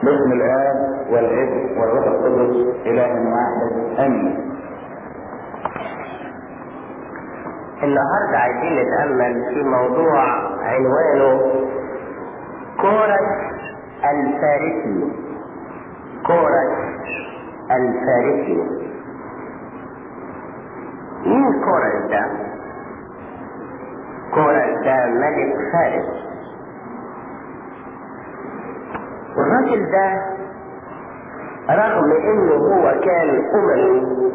باسم الآب والابن والروح القدس إله واحد آمين. النهارده عايزين نتأمل في موضوع عنوانه كورش الفارسي كورش الفارسي مين كورش ده؟ كورش ده ملك فارس والراجل ده رغم انه هو كان اممي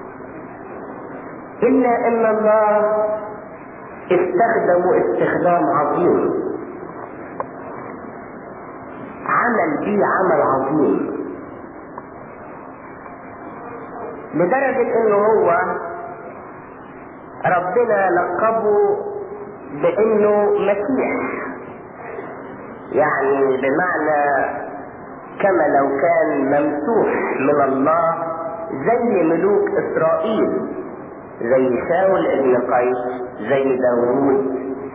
الا ان الله استخدمه استخدام عظيم عمل بيه عمل عظيم لدرجة انه هو ربنا لقبه بانه مسيح يعني بمعنى كما لو كان ممسوح من الله زي ملوك اسرائيل زي شاول ابن قيس زي داوود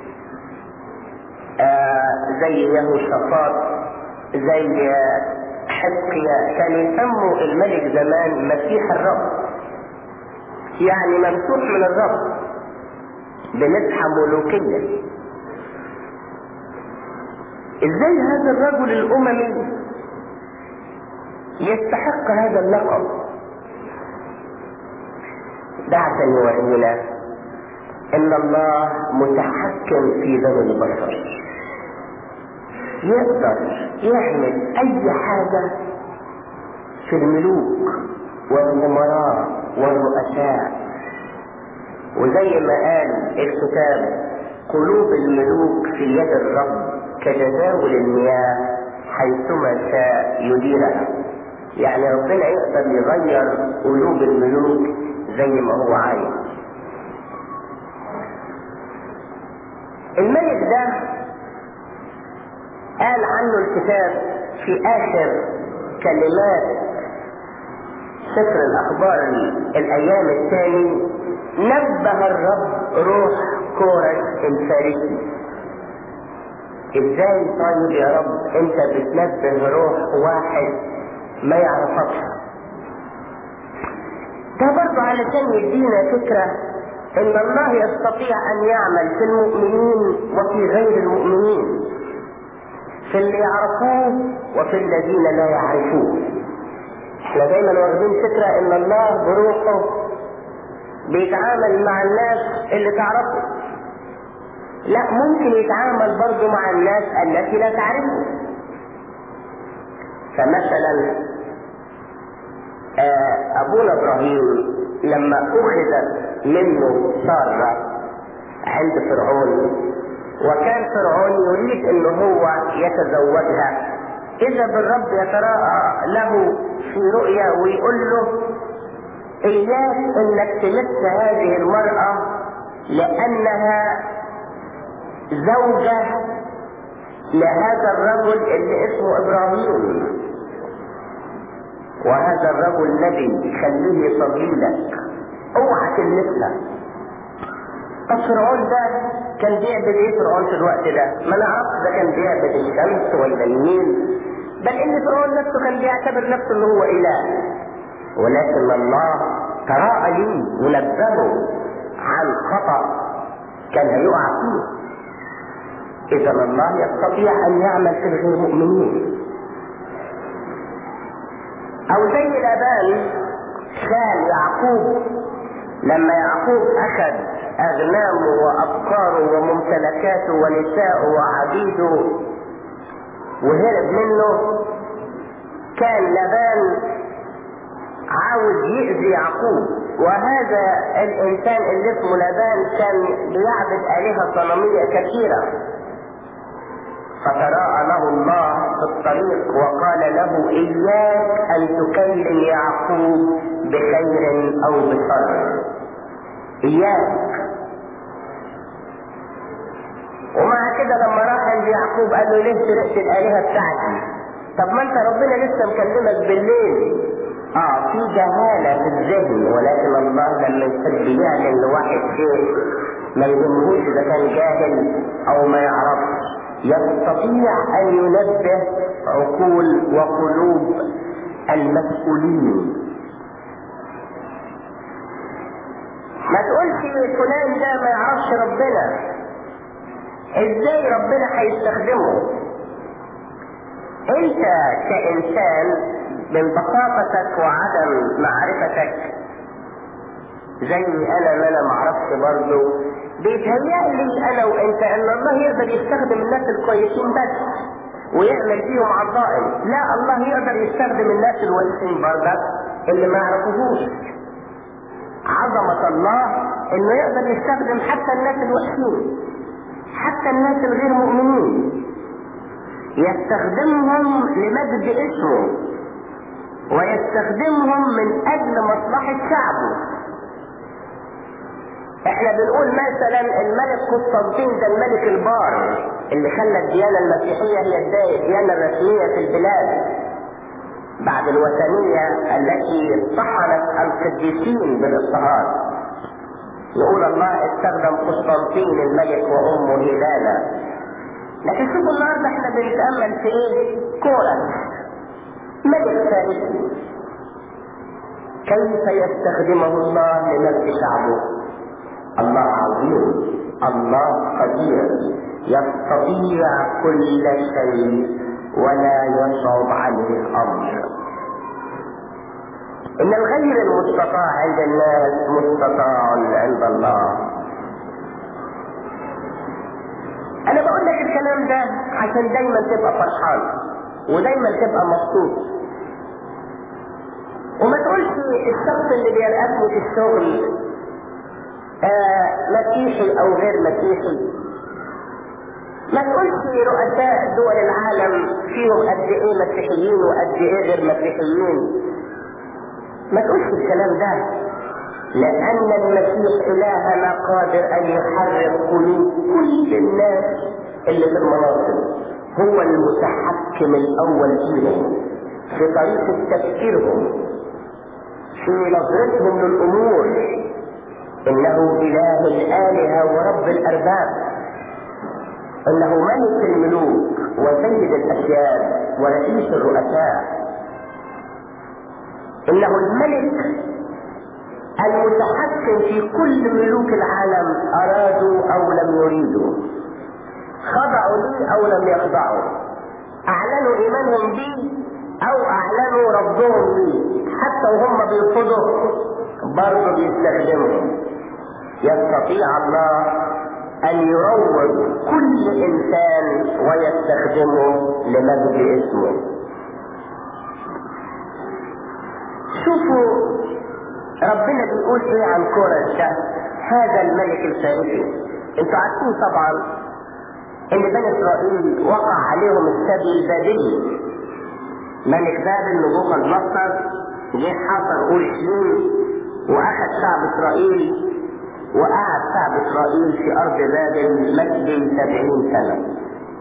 آه زي يهوشافاط زي حزقيا كانوا يسموا الملك زمان مسيح الرب يعني ممسوح من الرب بمسحة ملوكية ازاي هذا الرجل الاممي يستحق هذا اللقب ده عشان يورينا ان الله متحكم في ذوي البشر يقدر يعمل اي حاجة في الملوك والامراء والرؤساء وزي ما قال الكتاب قلوب الملوك في يد الرب كجداول المياه حيثما شاء يديرها يعني ربنا يقدر يغير قلوب الملوك زي ما هو عايز الملك ده قال عنه الكتاب في اخر كلمات سفر الاخبار الايام الثاني نبه الرب روح كورش الفارسي ازاي طيب يا رب انت بتنبه روح واحد ما يعرفكش ده برضه علشان يدينا فكرة ان الله يستطيع ان يعمل في المؤمنين وفي غير المؤمنين في اللي يعرفوه وفي الذين لا يعرفوه احنا دايما واخدين فكرة ان الله بروحه بيتعامل مع الناس اللي تعرفه لا ممكن يتعامل برضه مع الناس التي لا تعرفه فمثلا ابونا ابراهيم لما اخذت منه سارة عند فرعون وكان فرعون يريد ان هو يتزوجها اذا بالرب يتراءى له في رؤيا ويقول له اياك انك تمس هذه المرأة لانها زوجة لهذا الرجل اللي اسمه ابراهيم وهذا الرجل نبي خليه يصلي لك اوعى تلمسها طب فرعون ده كان بيعبد ايه فرعون في الوقت ده؟ ما نعرفش ده كان بيعبد الشمس ولا النيل بل ان فرعون نفسه كان بيعتبر نفسه ان هو اله ولكن الله تراءى لي ونبهه عن خطأ كان هيقع فيه اذا الله يستطيع ان يعمل في الغير مؤمنين او زي لابان خال يعقوب لما يعقوب اخذ اغنامه وابقاره وممتلكاته ونساءه وعبيده وهرب منه كان لبان عاوز يأذي يعقوب وهذا الانسان اللي اسمه لبان كان بيعبد آلهة صنمية كثيرة فتراءى له الله في الطريق وقال له إياك أن تكلم يعقوب بخير أو بشر إياك ومع كده لما راح عند يعقوب قال له ليه سرقت الآلهة بتاعتي طب ما انت ربنا لسه مكلمك بالليل اه في جهالة في الذهن ولكن الله لما يحب يعلن لواحد شيء ما يهمهوش اذا كان جاهل او ما يعرفش يستطيع ان ينبه عقول وقلوب المسؤولين ما تقولش فلان ده ما يعرفش ربنا ازاي ربنا هيستخدمه انت كانسان من بساطتك وعدم معرفتك زي انا ما انا معرفش برضه بيتهيألي انا وانت ان الله يقدر يستخدم الناس الكويسين بس ويعمل فيهم عظائم لا الله يقدر يستخدم الناس الوحشين برضه اللي ما يعرفوهوش عظمة الله انه يقدر يستخدم حتى الناس الوحشين حتى الناس الغير مؤمنين يستخدمهم لمجد اسمه ويستخدمهم من اجل مصلحة شعبه احنا بنقول مثلا الملك قسطنطين ده الملك البار اللي خلى الديانة المسيحية هي الديانة الرسمية في البلاد بعد الوثنية التي طحنت القديسين بالاضطهاد يقول الله استخدم قسطنطين الملك وامه هيلانا لكن شوفوا النهارده احنا بنتامل في ايه؟ كورة ملك فارسي كيف يستخدمه الله لمجد شعبه؟ الله عظيم الله قدير يستطيع كل شيء ولا يصعب عليه الامر ان الغير المستطاع عند الناس مستطاع عند الله انا بقول لك الكلام ده عشان دايما تبقى فرحان ودايما تبقى مبسوط وما تقولش الشخص اللي بيرقبني في الشغل آه مسيحي او غير مسيحي ما تقولش رؤساء دول العالم فيهم قد ايه مسيحيين وقد ايه غير مسيحيين ما تقولش الكلام ده لان المسيح الهنا قادر ان يحرك قلوب كل الناس اللي في المناصب هو المتحكم الاول فيهم في طريقه تفكيرهم في نظرتهم للامور انه اله الالهه ورب الارباب انه ملك الملوك وسيد الاشياء ورئيس الرؤساء انه الملك المتحكم في كل ملوك العالم ارادوا او لم يريدوا خضعوا لي او لم يخضعوا اعلنوا ايمانهم بي او اعلنوا ربهم بي حتى وهم بيرفضوا برضه بيستخدمهم يستطيع الله ان يروض كل انسان ويستخدمه لمجد اسمه شوفوا ربنا بيقول ايه عن كورش ده هذا الملك الفارسي انتوا عارفين طبعا ان بني اسرائيل وقع عليهم السبي البابلي ملك بابل نبوخذ نصر جه حاصر اورشليم واخذ شعب اسرائيل وقعد شعب اسرائيل في ارض بابل مجد سبعين سنة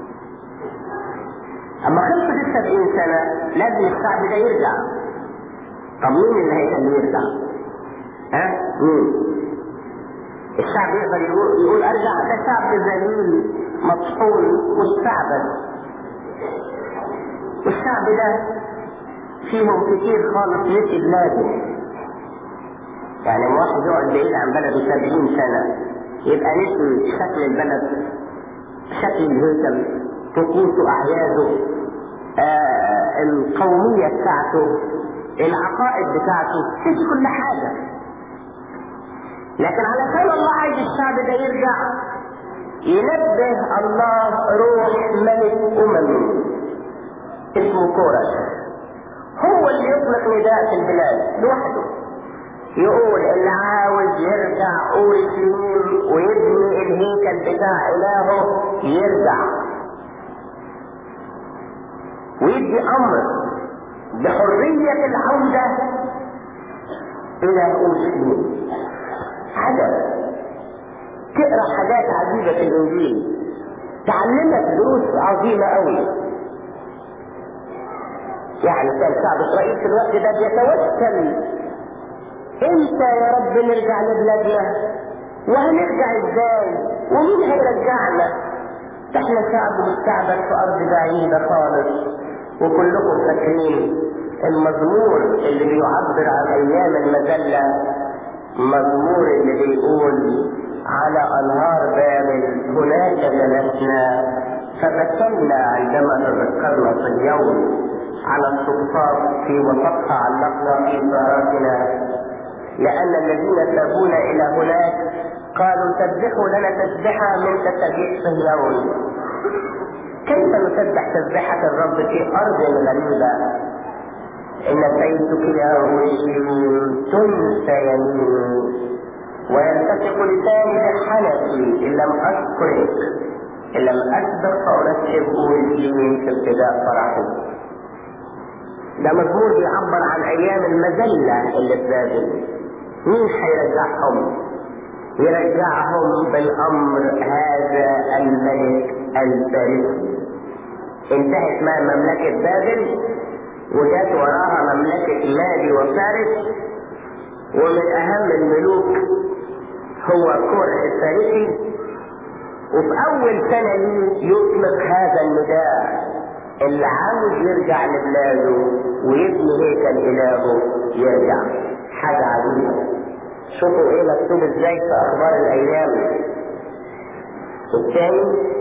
اما خلصت السبعين سنة لازم الشعب ده يرجع طب مين اللي هيخليه يرجع؟ ها؟ مين؟ الشعب يقدر يقول, يقول ارجع ده شعب ذليل مطحون مستعبد والشعب ده فيهم كتير خالص نسي بلاده يعني واحد يقعد بعيد عن بلده سبعين سنة يبقى نسي شكل البلد شكل الهيكل طقوسه أعياده آه القومية بتاعته العقائد بتاعته نسي كل حاجة لكن علشان الله عايز الشعب ده يرجع ينبه الله روح ملك أمم اسمه كورش هو اللي يطلق نداء في البلاد لوحده يقول اللي عاوز يرجع اورشليم ويبني الهيكل بتاع الهه يرجع ويدي امر بحرية العودة الى اورشليم عجب تقرا حاجات عجيبة في الانجيل تعلمك دروس عظيمة قوي يعني كان شعب اسرائيل في الوقت ده بيتوسل امتى يا رب نرجع لبلادنا وهنرجع ازاي ومين هيرجعنا احنا شعب مستعبد في ارض بعيدة خالص وكلكم فاكرين المزمور اللي بيعبر عن ايام المذلة مزمور اللي بيقول على انهار بابل هناك جلسنا فبكينا عندما تذكرنا في اليوم على الصفات في وسطها علقنا في صاراتنا لأن الذين سابونا إلى هناك قالوا سبحوا لنا تسبحة من تسبيح صهيون كيف نسبح تسبحة الرب في أرض غريبة إن سيدك يا أورشليم تنسى يميني ويلتصق لساني بحنكي إن لم أشكرك إن لم أسبق فأرتب أورشليم في ابتداء فرحي ده مزمور بيعبر عن ايام المذلة اللي في بابل مين هيرجعهم يرجعهم بالامر هذا الملك الفارسي انتهت ما مملكة بابل وجات وراها مملكة مادي وفارس ومن اهم الملوك هو كورح الفارسي وفي اول سنة ليه يطلق هذا النداء اللي عاوز يرجع لبلاده ويبني هيكل الهه يرجع حاجة عجيبة شوفوا ايه مكتوب ازاي في اخبار الايام الثاني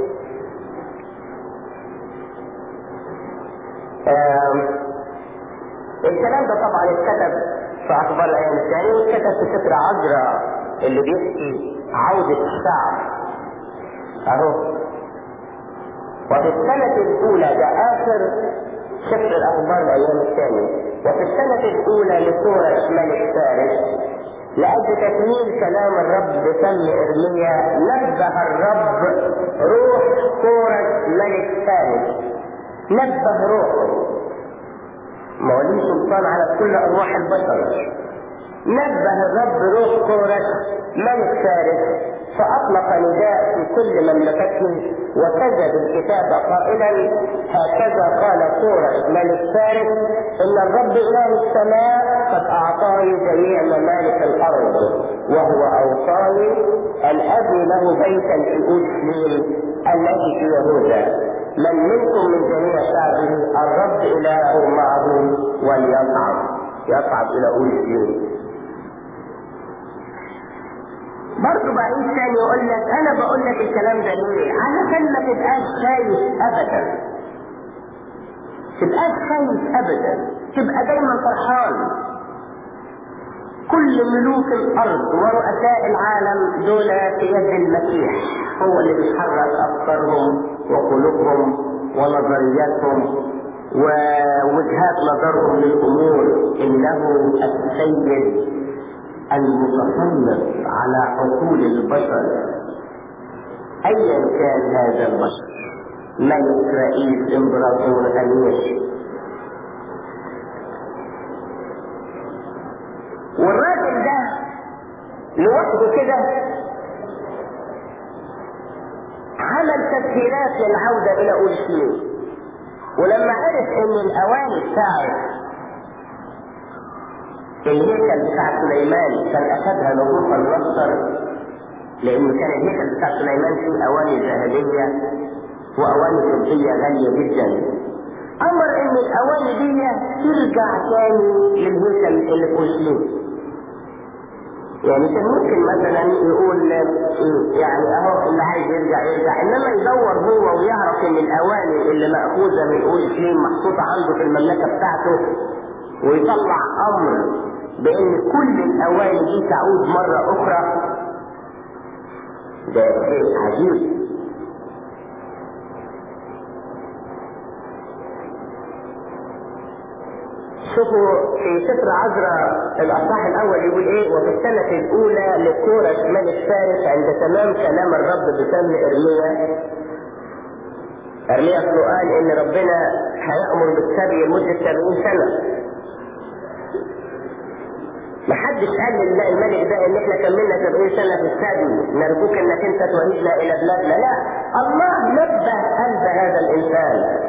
الكلام ده طبعا اتكتب في اخبار الايام الثاني واتكتب في سفر عذراء اللي بيحكي عودة الشعب اهو وفي السنة الأولى ده آخر سفر الأخبار الأيام الثانية وفي السنة الأولى لكورش ملك فارس لأجل تكميل كلام الرب بفم إرميا نبه الرب روح كورش ملك فارس نبه روحه ما هو ليه سلطان على كل أرواح البشر نبه الرب روح كورش ملك فارس فأطلق نداء في كل مملكته وكذب الكتاب قائلا هكذا قال كورش ملك فارس إن الرب إله السماء قد أعطاني جميع ممالك الأرض وهو أوصاني أن أبني له بيتا في أورشليم التي في يهوذا من منكم من جميع شعبه الرب إله معه وليصعد يصعد إلى أورشليم برضه بعيد تاني يقول لك انا بقول لك الكلام ده ليه علشان ما تبقاش خايف ابدا تبقاش خايف ابدا تبقى دايما فرحان كل ملوك الارض ورؤساء العالم دول في يد المسيح هو اللي بيحرك افكارهم وقلوبهم ونظرياتهم ووجهات نظرهم للامور انه السيد المتسلط على عقول البشر ايا كان هذا البشر ملك رئيس امبراطور امير والراجل ده لوحده كده عمل تسهيلات للعودة إلى أورشليم ولما عرف إن الأواني بتاعت الهيكل بتاع سليمان كان اخذها نبوخذ نصر لانه كان الهيكل بتاع سليمان فيه اواني ذهبيه واواني فضيه غاليه جدا امر ان الاواني دي ترجع تاني للهيكل اللي في اورشليم يعني كان ممكن مثلا يقول يعني اهو اللي عايز يرجع يرجع انما يدور هو ويعرف ان الاواني اللي ماخوذه من اورشليم محطوطه عنده في المملكه بتاعته ويطلع امر بان كل الاواني دي تعود مرة اخرى ده شيء عجيب شوفوا في سفر عذراء الاصحاح الاول يقول ايه وفي السنة الاولى لكورش ملك فارس عند تمام كلام الرب بفم ارميا ارميا قال ان ربنا هيأمر بالسبي لمدة 70 سنة محدش قال لله الملك ده ان احنا كملنا 70 سنه في السبي نرجوك انك انت توحدنا الى بلادنا لا الله نبه قلب هذا الانسان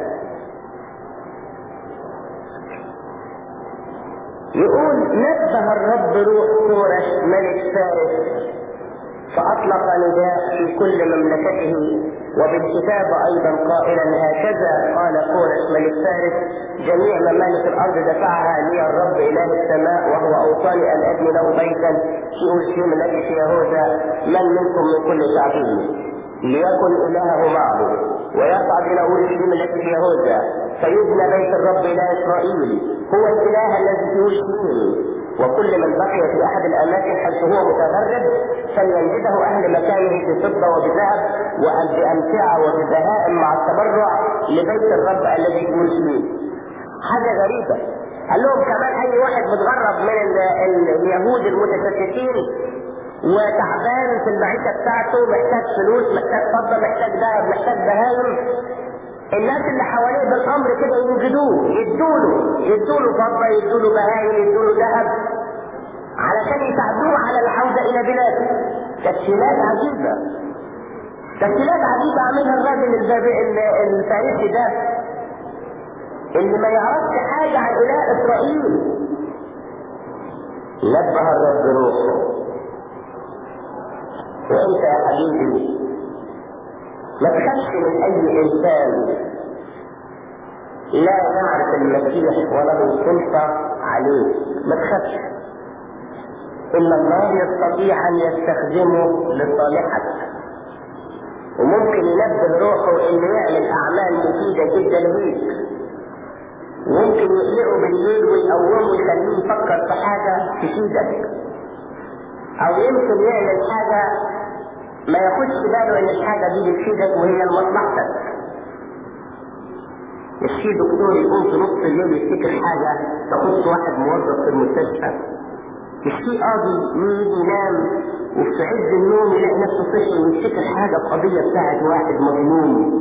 يقول نبه الرب روح كورش ملك فارس فأطلق نداء في كل مملكته وبالكتاب أيضا قائلا هكذا قال قورش ملك فارس جميع ممالك الأرض دفعها لي الرب إله السماء وهو أوصاني أن أبني له بيتا في أورشليم الذي في يهوذا من منكم من كل شعبه ليكن إلهه معه ويصعد إلى أورشليم التي في يهوذا فيبنى بيت الرب إله إسرائيل هو الإله الذي في أورشليم وكل من بقي في احد الاماكن حيث هو متغرب فلينجده اهل مكانه بفضه وبذهب وبامتعه وببهائم مع التبرع لبيت الرب الذي في اورشليم. حاجه غريبه. قال لهم كمان اي واحد متغرب من ال- اليهود المتشككين وتعبان في المعيشه بتاعته محتاج فلوس محتاج فضه محتاج ذهب محتاج بهايم الناس اللي حواليه بالامر كده يوجدوه يدوا له يدوا له فضه يدوا له بهايم يدوا له ذهب علشان يساعدوه على العوده الى بلاده تسهيلات عجيبه تسهيلات عجيبه عملها الراجل الباب- ال- الفارسي ده اللي ما يعرفش حاجه عن اله اسرائيل نبه الرب روحه وانت يا حبيبي ما تخافش من اي انسان لا يعرف المسيح وله سلطة عليه ما تخافش ان الله يستطيع ان يستخدمه لصالحك وممكن ينبه روحه انه يعمل اعمال مفيدة جدا ليك وممكن يقلقه بالليل ويقومه يخليه يفكر في حاجة تفيدك او يمكن يعمل حاجة ما ياخدش باله ان الحاجة دي بتفيدك وهي لمصلحتك مش في دكتور يقوم في نص الليل يفتكر حاجة تخص واحد موظف في المستشفى مش في قاضي يجي ينام وفي عز النوم يلاقي نفسه صحي ويفتكر حاجة القضية بتاعت واحد مظلوم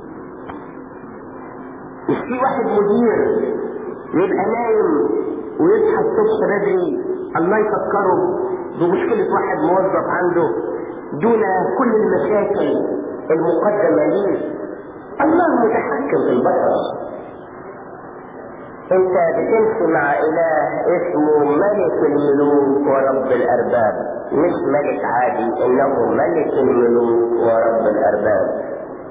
مش في واحد مدير يبقى نايم ويصحى الصبح بدري الله يفكره بمشكلة واحد موظف عنده دون كل المشاكل المقدمة ليه الله متحكم في البشر انت بتمشي مع اله اسمه ملك الملوك ورب الارباب مش ملك عادي انه ملك الملوك ورب الارباب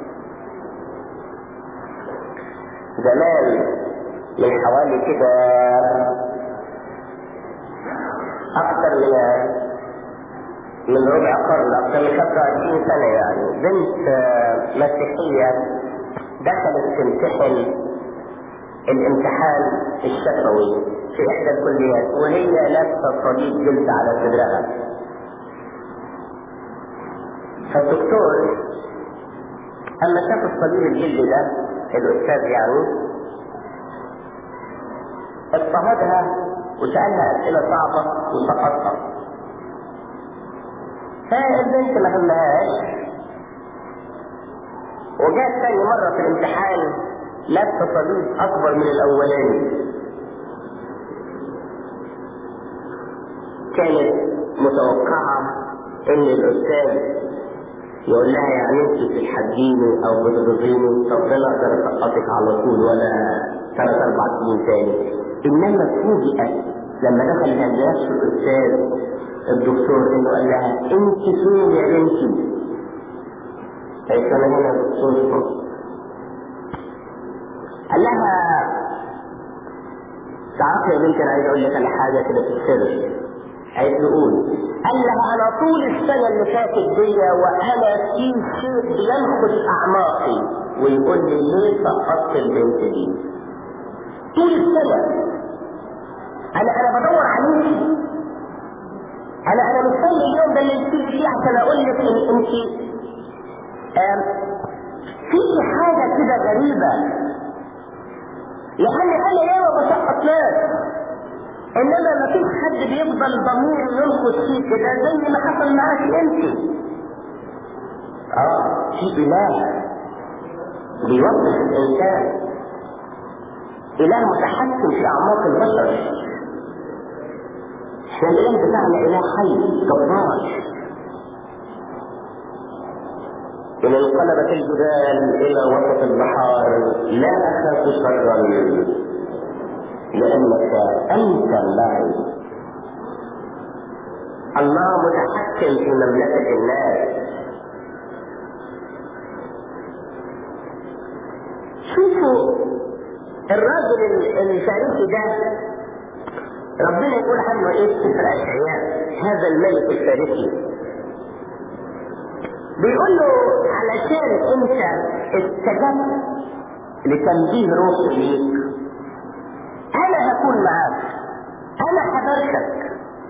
زمان من حوالي كده اكثر من من ربع قرن اكثر من 25 سنه يعني بنت آه، مسيحيه دخلت تمتحن الامتحان الشفوي في احدى الكليات وهي لابسه صليب جلد على صدرها فالدكتور اما شاف الصليب الجلد ده الاستاذ يعني اضطهدها وسالها اسئله صعبه وسقطها فالبنت ما همهاش وجات تاني مرة في الامتحان لابسة صليب أكبر من الأولاني كانت متوقعة إن الأستاذ يقول لها يعني أنت بتتحديني أو بتغضيني طب ده أنا أقدر أسقطك على طول ولا ثلاث أربع سنين تاني إنما فوجئت لما دخل الهندسة في الأستاذ الدكتور إنه قال لها أنت فين يا بنتي؟ قالت له أنا هنا يا دكتور قال لها تعرفي يا بنتي انا عايز اقول لك على حاجه كده في السر قالت له قول قال لها انا طول السنه اللي فاتت دي وانا في شيء بينخش اعماقي ويقول لي ليه سقطت البنت دي طول السنه انا انا بدور عليكي انا انا مستني اليوم ده اللي تيجي فيه عشان اقول لك ان انت آم، في حاجه كده غريبه لان انا ياما بسقط ناس انما ما فيش حد بيفضل ضميره ينقص فيه كده زي ما حصل معاك انت اه في اله بيوظف الانسان اله متحكم في اعماق البشر احنا الاله بتاعنا اله حي جبار إن انقلبت الجبال إلى وسط البحار لا أخاف شرا لأنك أنت معي الله متحكم في مملكة الناس شوفوا الراجل الفارسي ده ربنا يقول عنه ايه في سفر اشعياء هذا الملك الفارسي بيقول له علشان انت استجبت لتنبيه روحي ليك انا هكون معاك انا هباركك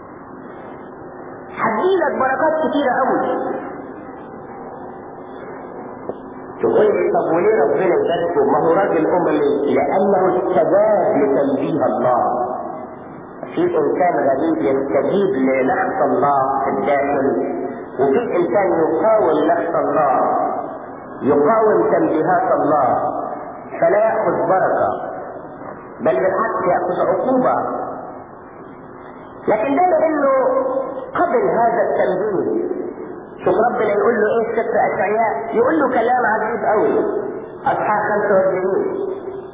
هديلك بركات كتيرة قوي تقول لي طب وليه ربنا يباركه ما هو راجل اممي لانه استجاب لتنبيه الله في انسان غريب يستجيب لنفس الله في الداخل وفي انسان يقاوم نفس الله يقاوم تنبيهات الله فلا ياخذ بركه بل بالعكس ياخذ عقوبه لكن ده لانه قبل هذا التنبيه شوف ربنا يقول له ايه في سفر اشعياء يقول له كلام عجيب قوي اصحاح 45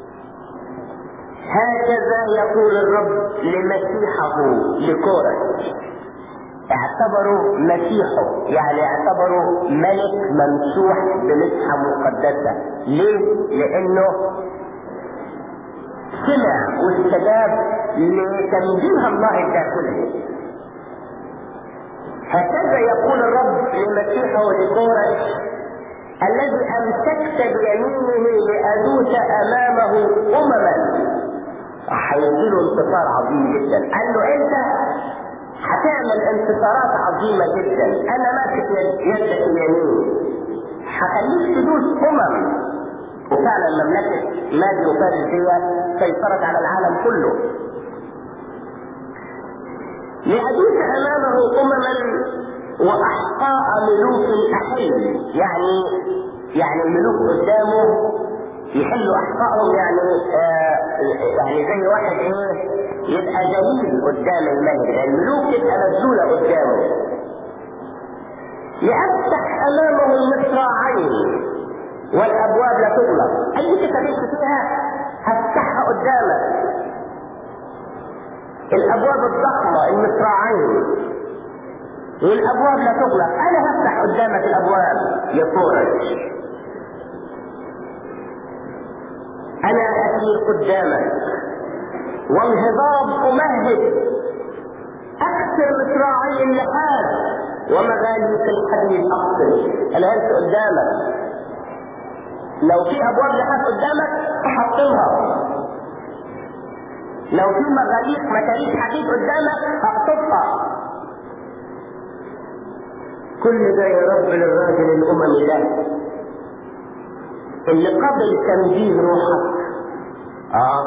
هكذا يقول الرب لمسيحه لكورش اعتبروا مسيحه يعني اعتبروا ملك ممسوح بمسحة مقدسة ليه؟ لانه سمع واستجاب لتنبيه الله الداخلي هكذا يقول الرب لمسيحه لكورش الذي امسكت بيمينه لادوس امامه امما هيديله انتصار عظيم جدا قال له انت هتعمل انتصارات عظيمة جدا انا ماسك يدك اليمين هخليك تدوس امم وفعلا مملكة مادي وفارس هي سيطرت على العالم كله لأدوس أمامه أمما وأحقاء ملوك أحل يعني يعني الملوك قدامه يحلوا أحقائهم يعني آه يعني زي واحد إيه يبقى ذليل قدام الملك ده الملوك تبقى مذلولة قدامه لأفتح أمامه المصراعين والأبواب لا تغلق أي تكاليف فيها هفتحها قدامك الابواب الضخمه المصراعين والابواب لا تغلق انا هفتح قدامك الابواب يا فورج انا اتي قدامك وانهضاب امهد اكثر مصراعي اللحاد ومغاليق الحديد اقصر انا هلت قدامك لو في ابواب لحاد قدامك احطمها لو في مغاليق مكاريس حديد قدامك هقطفها كل ده يا رب للراجل الاممي ده اللي قبل تنبيه روحك اه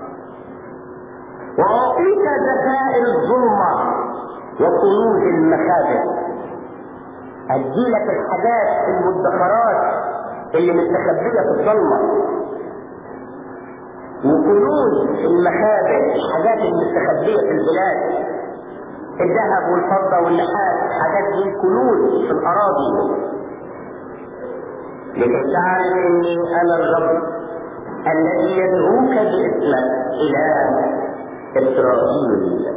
واعطيك ذخائر الظلمه وكنوز المخابئ اديلك الحاجات المدخرات اللي مستخبيه في الظلمه وكنوز المخابئ الحاجات المستخبيه في البلاد الذهب والفضه والنحاس الحاجات دي كنوز في الاراضي لكي تعرف اني انا الرب الذي يدعوك باسمك اله اسرائيل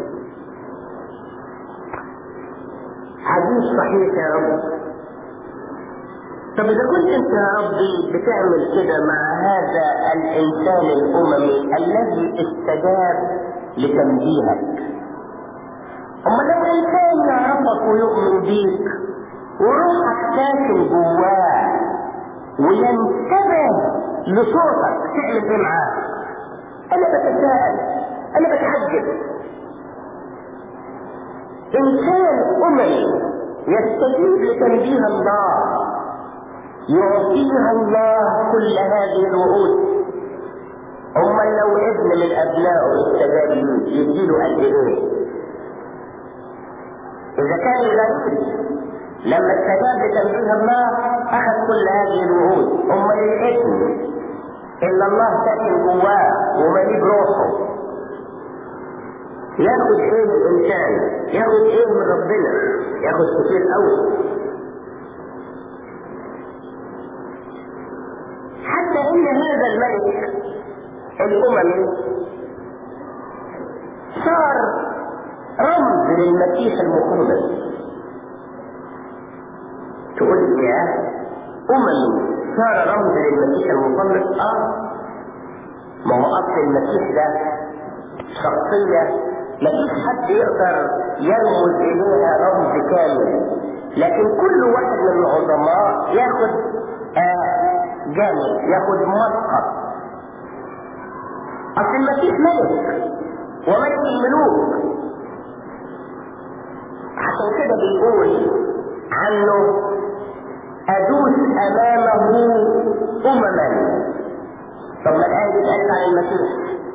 عزيز صحيح يا رب طب اذا كنت انت يا ربي بتعمل كده مع هذا الانسان الاممي الذي استجاب لتنبيهك اما لو انسان يعرفك ويؤمن بيك وروحك ساكن جواه وينتبه لصوتك تعمل ايه معاه انا بتساءل انا بتعجب انسان اممي يستجيب لتنبيه الله يعطيها الله كل هذه الوعود اما لو ابن من ابنائه استجاب ليه يديله قد ايه اذا كان غريب لما استجاب لتنبيه الله اخذ كل هذه الوعود اما الابن ان الله ساكن جواه ومليء بروحه ياخد ايه من الانسان ياخد ايه من ربنا ياخد كتير قوي حتى ان هذا الملك الاممي صار رمز للمسيح المخلص تقول لي يا أمم صار رمز للمسيح المخلص اه ما هو أصل المسيح ده شخصية مفيش حد يقدر يرمز إليها رمز كامل لكن كل واحد من العظماء ياخد آه جانب ياخد مسقط أصل المسيح ملك وملك الملوك عشان كده بيقول عنه أدوس أمامه أمما طب ما الآية دي اتقالت عن المسيح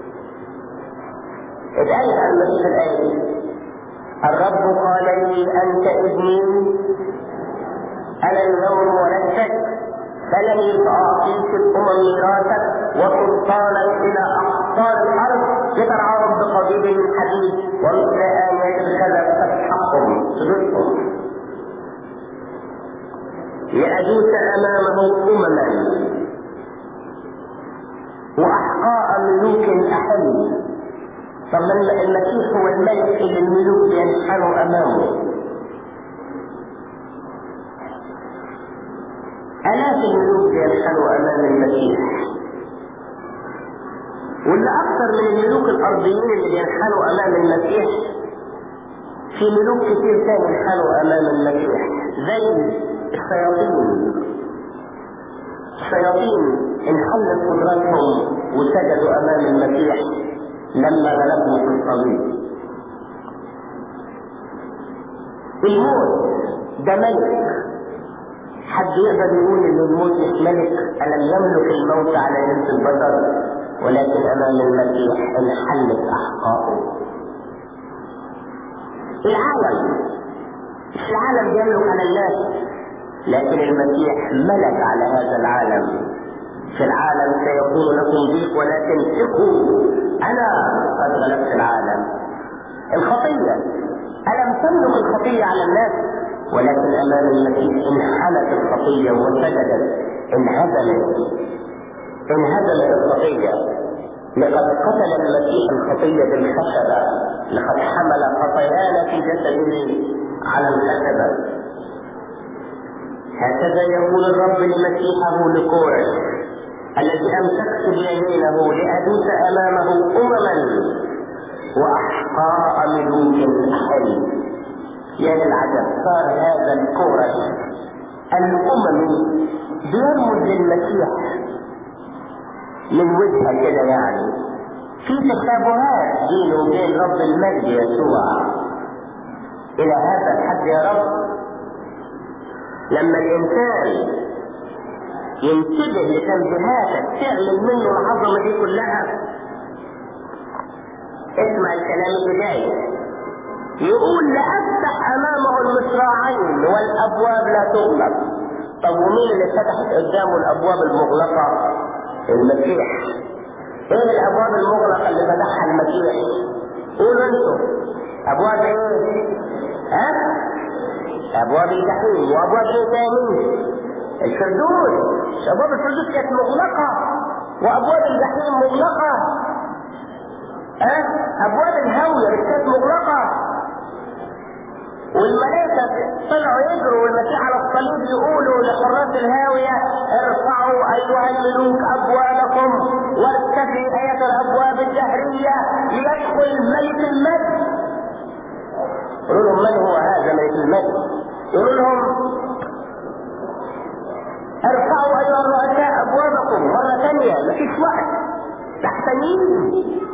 اتقالت عن المسيح الآية دي الرب قال لي أنت ابني أنا اليوم ولدتك فلني فأعطيك الأمم ميراثك وسلطانا إلى أقطار الأرض لترعاهم بقضيب من حديد ومثل آيات الخزف تسحقهم تدركهم لأدوس أمامه أمما وأحقاء ملوك أحل طب المسيح هو الملك اللي الملوك ينحنوا أمامه آلاف الملوك ينحنوا أمام المسيح واللي أكثر من الملوك الأرضيين اللي بينحنوا أمام المسيح في ملوك كتير تاني ينحنوا أمام المسيح زي الشياطين الشياطين انحلت قدرتهم وسجدوا أمام المسيح لما غلبهم في الصليب الموت ده ملك حد يقدر يقول ان الموت مش ملك الم يملك الموت على جنس البشر ولكن امام المسيح انحلت احقائه العالم مش العالم بيملك على الناس لكن المسيح ملك على هذا العالم في العالم سيكون لكم ضيق ولكن ثقوا انا قد غلبت العالم الخطيه الم تملك الخطيه على الناس ولكن امام المسيح انحنت الخطيه وسجدت انهزمت انهزمت الخطيه لقد قتل المسيح الخطيه بالخشبه لقد حمل خطايانا في جسده على الخشبه هكذا يقول الرب لمسيحه لكورش الذي امسكت بيمينه لادوس امامه امما واحقاء ملوك احل يا للعجب صار هذا الكورش الاممي بيرمز للمسيح من وجهه كده يعني في تشابهات بينه وبين رب المجد يسوع الى هذا الحد يا رب لما الانسان ينتبه لتنبيهاتك تعمل منه العظمه دي كلها اسمع الكلام البداية يقول لأفتح أمامه المصراعين والأبواب لا تغلق طب ومين اللي فتحت قدامه الأبواب المغلقة؟ المسيح ايه الأبواب المغلقة اللي فتحها المسيح؟ قولوا انتوا أبواب ايه؟ ها؟ أبواب الجحيم وأبواب ايه تاني؟ الفردوس أبواب الفردوس كانت مغلقة وأبواب الجحيم مغلقة أه؟ أبواب الهاوية كانت مغلقة والملائكة طلعوا يجروا والمسيح على الصليب يقولوا لحراس الهاوية ارفعوا أيها الملوك أبوابكم وارتفعوا أيها الأبواب الدهرية ليدخل ملك المجد يقولوا لهم من هو هذا ملك المجد؟ يقولوا لهم ارفعوا أيها الرؤساء أبوابكم مرة ثانية مفيش وقت تحت يجي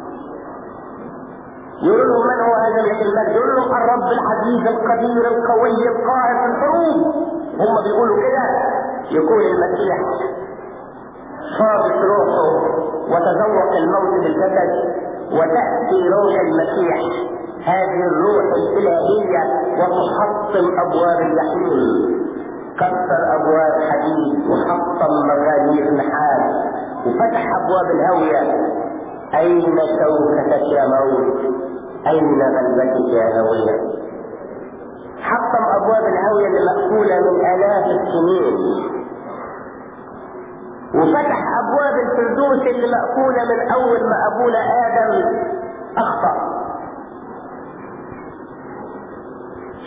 يقول لهم من هو هذا ملك المجد؟ يقول لهم الرب العزيز القدير القوي القاهر في الحروب هم بيقولوا كده يكون المسيح صادق روحه وتذوق الموت بالجسد وتأتي روح المسيح هذه الروح الإلهية وتحطم أبواب الجحيم كسر أبواب حديد وحطم مغاليق نحاس وفتح أبواب الهوية أين شوكتك يا موت أين غلبتك يا هوية حطم أبواب الهوية اللي مقفولة من آلاف السنين وفتح أبواب الفردوس اللي مقفولة من أول ما أبونا آدم أخطأ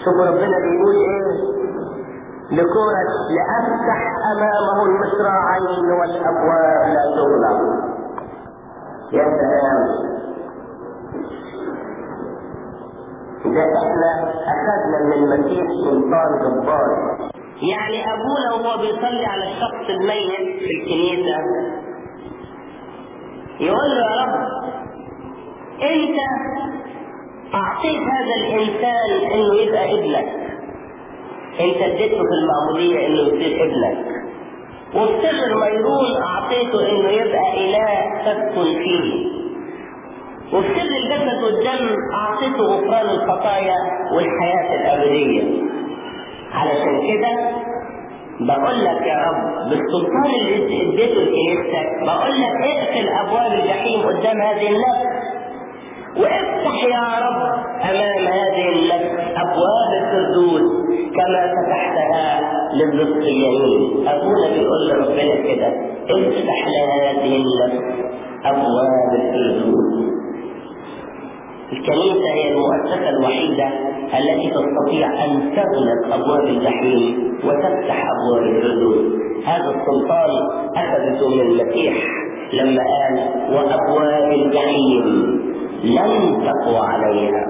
شوفوا ربنا بيقول ايه لكورة لأفتح أمامه المصراعين والأبواب لا تغلق يا سلام ده احنا أخذنا من المسيح سلطان جبار يعني أبونا وهو بيصلي على الشخص الميت في الكنيسة يقول له يا رب أنت أعطيت هذا الإنسان إنه يبقى ابنك انت اديته في المعمودية انه يصير ابنك وفي سر الميرون اعطيته انه يبقى اله تسكن فيه وفي سر الجسد والدم اعطيته غفران الخطايا والحياة الابدية علشان كده بقول لك يا رب بالسلطان اللي اديته لكنيستك بقول لك اقفل ابواب الجحيم قدام هذه النفس وافتح يا رب امام هذه النفس ابواب الفردوس كما فتحتها للرزق اليمين ابونا بيقول لربنا كده افتح لهذه النفس ابواب الفردوس الكنيسة هي المؤسسة الوحيدة التي تستطيع أن تغلق أبواب الجحيم وتفتح أبواب الفردوس هذا السلطان أخذته من المسيح لما قال وأبواب الجحيم لن تقوى عليها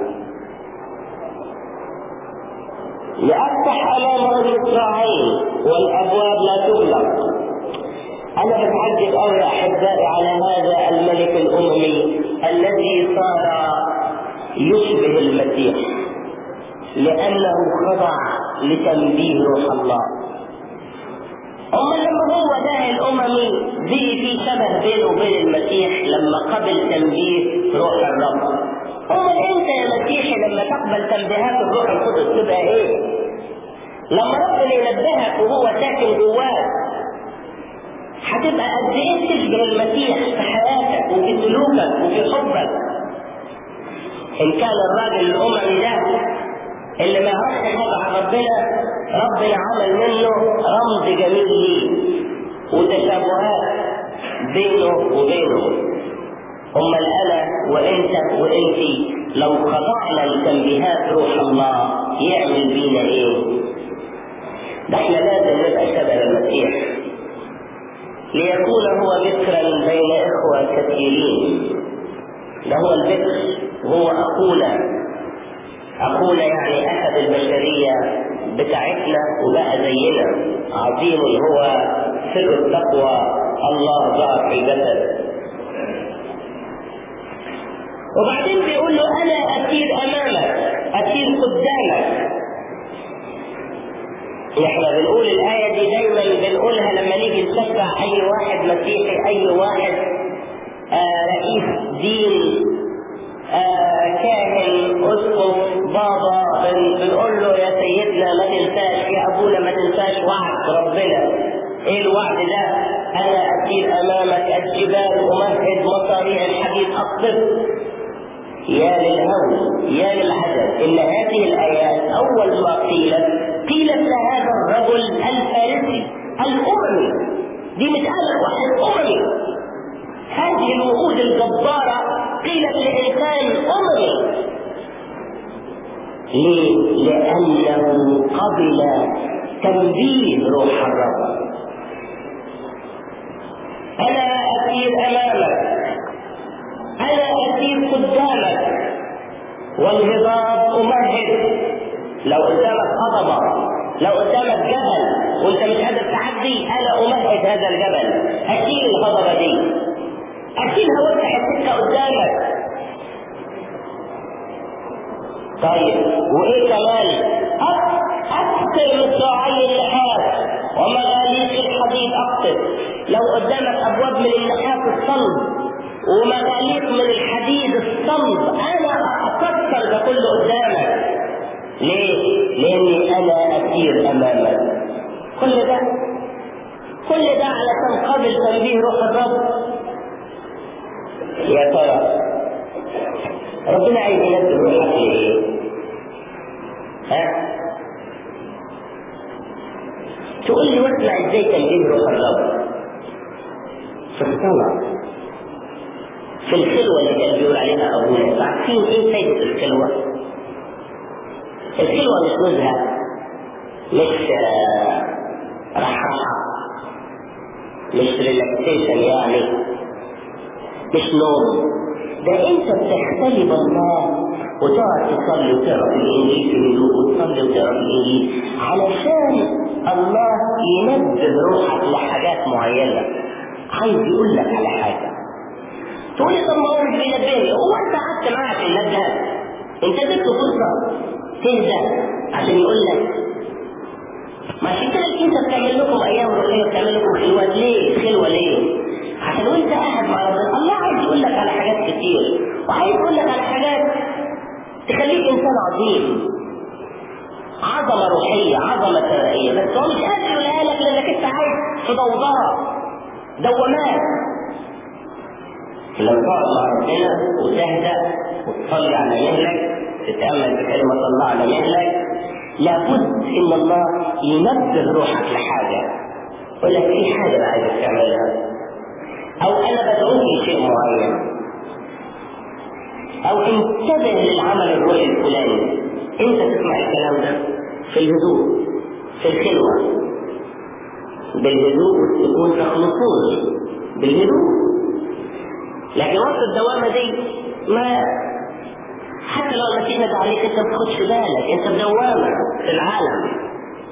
لأفتح أمامه المصراعين والأبواب لا تغلق أنا بتعجب أوي أحبائي على هذا الملك الأممي الذي صار يشبه المسيح لأنه خضع لتنبيه روح الله أما لما هو ده الأممي بقي في شبه بينه وبين المسيح لما قبل تنبيه روح الرب أمال أنت يا مسيحي لما تقبل تنبيهات الروح القدس تبقى إيه؟ لما ربنا ينبهك وهو ساكن جواك هتبقى قد ايه تشبه المسيح في حياتك وفي سلوكك وفي حبك ان كان الراجل الاممي ده اللي ما يعرفش طبع ربنا ربنا عمل منه رمز جميل ليه وتشابهات بينه وبينه امال انا وانت وانتي لو خضعنا لتنبيهات روح الله يعمل بينا ايه ده احنا لازم نبقى شبه المسيح ليكون هو ذكرا بين إخوة كثيرين ده هو الذكر هو أخونا أخونا يعني أحد البشرية بتاعتنا وبقى زينا عظيم هو سر التقوى الله ظهر في الجسد وبعدين بيقول له أنا أسير أمامك أسير قدامك احنا بنقول الآية دي دايما بنقولها لما نيجي نشجع أي واحد مسيحي أي واحد آه رئيس دين آه كاهن أسقف بابا بن بنقول له يا سيدنا ما تنساش يا أبونا ما تنساش وعد ربنا إيه الوعد ده؟ أنا أسير أمامك الجبال أمهد مصاريع الحديد أقصد يا للهول يا للعجب إن هذه الآيات أول ما قيلت قيلت لهذا الرجل الفارسي الأممي دي متقالة واحد أممي هذه الوعود الجبارة قيلت لإنسان أممي ليه؟ لأنه قبل تنبيه روح الرب أنا أسير أمامك أنا أسير قدامك والهضاب أمهد لو قدامك هضبة لو قدامك جبل وانت مش قادر تعدي انا امهد هذا الجبل اشيل الهضبة دي اشيلها وافتح السكة قدامك طيب وايه كمان اكثر مصراعي النحاس ومغاليق الحديد اكثر لو قدامك ابواب من النحاس الصلب ومغاليق من الحديد الصلب انا اكثر ده كله قدامك ليه؟ لاني انا اسير امامك كل ده كل ده علشان قبل تنبيه روح الرب يا ترى ربنا عايز ينزل روحك لايه؟ ها؟ تقول لي واسمع ازاي تنبيه روح الرب في الصلاة في الخلوة اللي كان بيقول عليها أبونا عارفين إيه فايدة الخلوة؟ الخلوة مش نزهة مش آه، راحة مش ريلاكسيشن يعني مش نوم ده انت بتختلي بالله وتقعد تصلي وتقرا في الانجيل في هدوء وتصلي وتقرا في الانجيل علشان الله ينبه روحك لحاجات معينه عايز يقول لك على حاجه تقول لي طب ما هو مش بينبهني هو انت قعدت معاه في النبه انت اديته فرصه تهدى عشان يقول لك ما عشان كده الكنيسه بتعمل لكم ايام روحيه بتعمل لكم خلوات ليه؟ خلوه ليه؟ عشان وانت قاعد مع ربنا الله عايز يقول لك على حاجات كتير وعايز يقول لك على حاجات تخليك انسان عظيم عظمه روحيه عظمه شرعيه بس هو مش قادر يقولها لك لانك انت عايز في ضوضاء دوامات لو تقعد مع ربنا وتهدأ وتصلي على مهلك تتأمل في كلمة الله على مهلك لابد ان الله ينبه روحك لحاجة يقول لك في حاجة انا عايزك تعملها او انا بدعوك لشيء معين او انتبه للعمل الروحي الفلاني انت تسمع الكلام ده في الهدوء في الخلوة بالهدوء والسكون تخلصون بالهدوء لكن وقت الدوامة دي ما حتى لو المسيح نادى عليك انت ما تاخدش بالك انت بدوامة في العالم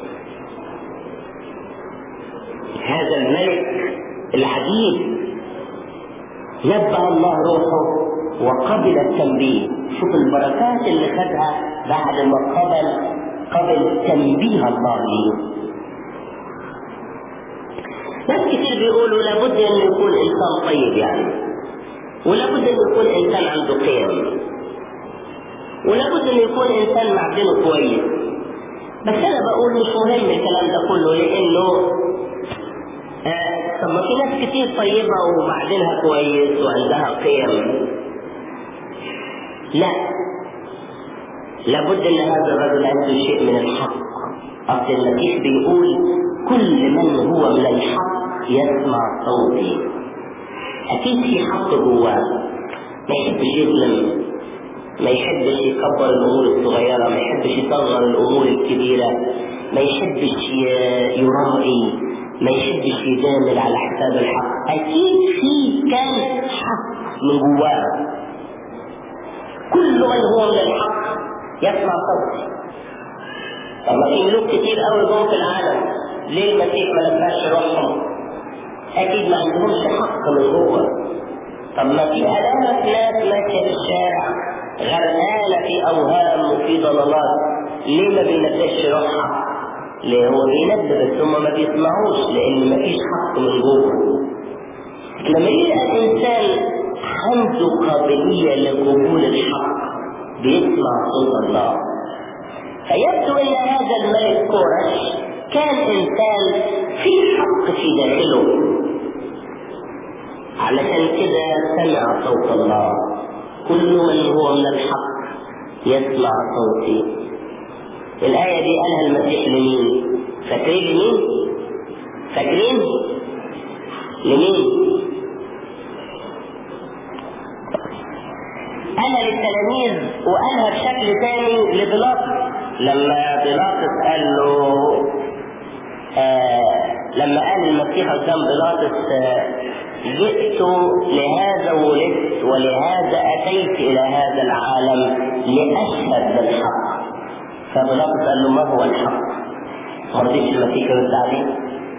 هذا الملك العجيب نبه الله روحه وقبل التنبيه شوف البركات اللي خدها بعد ما قبل قبل تنبيه الله ليه ناس كتير بيقولوا لابد ان يكون انسان طيب يعني ولابد ان يكون انسان عنده قيم ولابد ان يكون انسان معدنه كويس بس انا بقول مش مهم الكلام ده كله لانه آه طب ما في ناس كتير طيبة ومعدنها كويس وعندها قيم لا لابد ان هذا الرجل عنده شيء من الحق اصل المسيح بيقول كل من هو من الحق يسمع صوتي اكيد في حق جواه ما يحبش يظلم ما يحبش يكبر الامور الصغيره ما يحبش يصغر الامور الكبيره ما يحبش يراعي ما يحبش يجامل على حساب الحق اكيد في كان حق من جواه كل من هو من الحق يسمع صوتي طب ما في ملوك كتير قوي جم في العالم ليه المسيح ما نفعش روحهم اكيد ما عندهمش حق من جوه طب ما في آلاف ناس ماشية في الشارع غرقانة في أوهام وفي ضلالات ليه ما بينبهش روحها؟ ليه هو بينبه بس هم ما بيسمعوش لأن ما فيش حق من جوه لما يلقى الإنسان عنده قابلية لقبول الحق بيسمع صوت الله فيبدو ان هذا الملك كورش كان انسان في حق في داخله علشان كده سمع صوت الله كل من هو من الحق يسمع صوتي الآية دي قالها المسيح لمين؟ فاكرين لمين؟ فاكرين؟ لمين؟ قالها للتلاميذ وقالها بشكل تاني لبيلاطس لما بيلاطس قال له آه لما قال المسيح قدام بيلاطس آه جئت لهذا ولدت ولهذا اتيت الى هذا العالم لاشهد بالحق فبيلاطس قال له ما هو الحق؟ ما رضيش المسيح يرد عليه